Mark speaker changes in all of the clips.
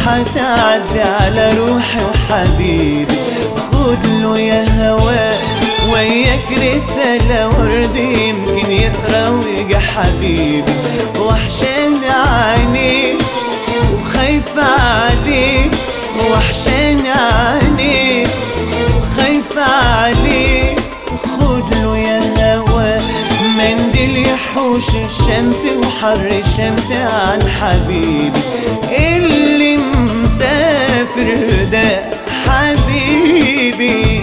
Speaker 1: حتعدي على روحي وحبيبي خد له يا هوا وياك رسالة ورد يمكن يقرا ويجي حبيبي وحشاني عينيك وخايفة عليك وحشاني عينيك وخايفة عليك خد له يا هوا منديل يحوش الشمس وحر الشمس عن حبيبي اللي مسافر ده حبيبي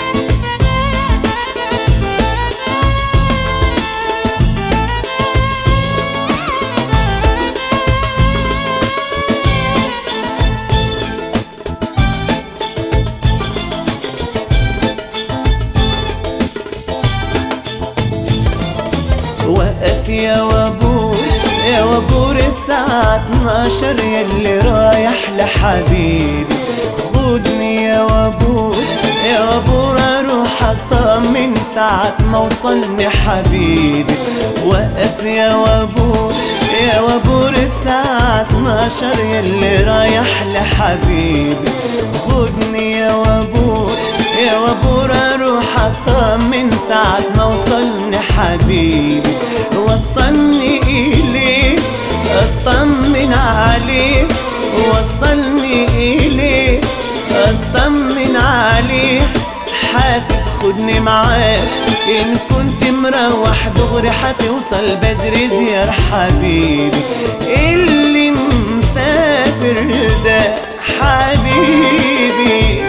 Speaker 1: وقف يا وابور يا وابور الساعة 12 يلي رايح لحبيبي خدني يا وابور يا وابور اروح اطمن ساعة ما وصلني حبيبي وقف يا وابور يا وابور الساعة 12 يلي رايح لحبيبي خدني يا وابور يا وابور اروح اطمن ساعة ما وصلني حبيبي وصلني إليه اطمن عليه وصلني إليه اطمن عليه حاسب خدني معاك إن كنت مروح دغري حتوصل بدري ديار حبيبي اللي مسافر ده حبيبي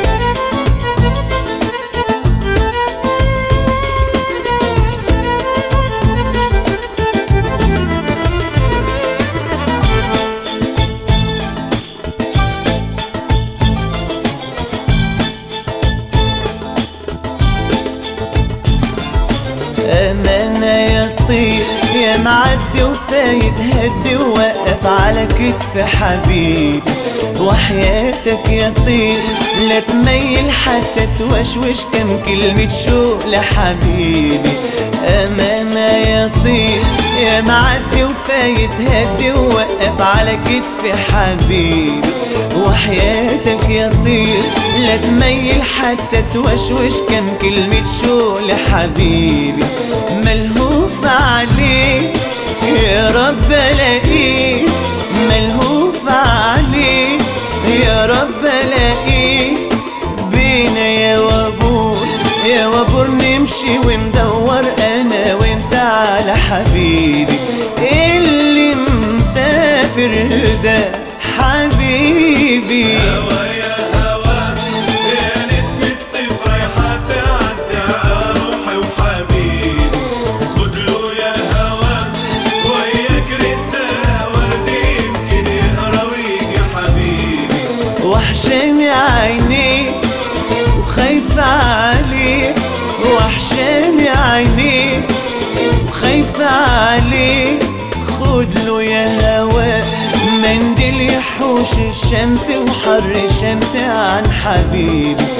Speaker 1: أمانة يا طير يا معدي وفايد هدي ووقف على كتف حبيبي وحياتك يا طير لا تميل حتى توشوش كم كلمة شوق لحبيبي أمانة يا طير يا معدي وفايت هدي ووقف على كتف حبيبي وحياتك يا طير لا تميل حتى توشوش كم كلمة شوق لحبيبي ملهوف عليك يا رب الاقيك ملهوف عليك يا رب الاقيك بينا يا وابور يا وابور نمشي وندور انا وانت على حبيبي اللي مسافر ده حبيبي
Speaker 2: هوا يا هوا يا نسمة صيف رايحة تعدي على روحي وحبيبي خد له يا هوا وياك رسالة ورد يمكن يقرا ويجي حبيبي
Speaker 1: وحشاني عينيك وخايفة عليك وحشاني عينيك وخايفة عليك خد له يا هوا منديل يحوش الشمس وحر الشمس عن حبيبي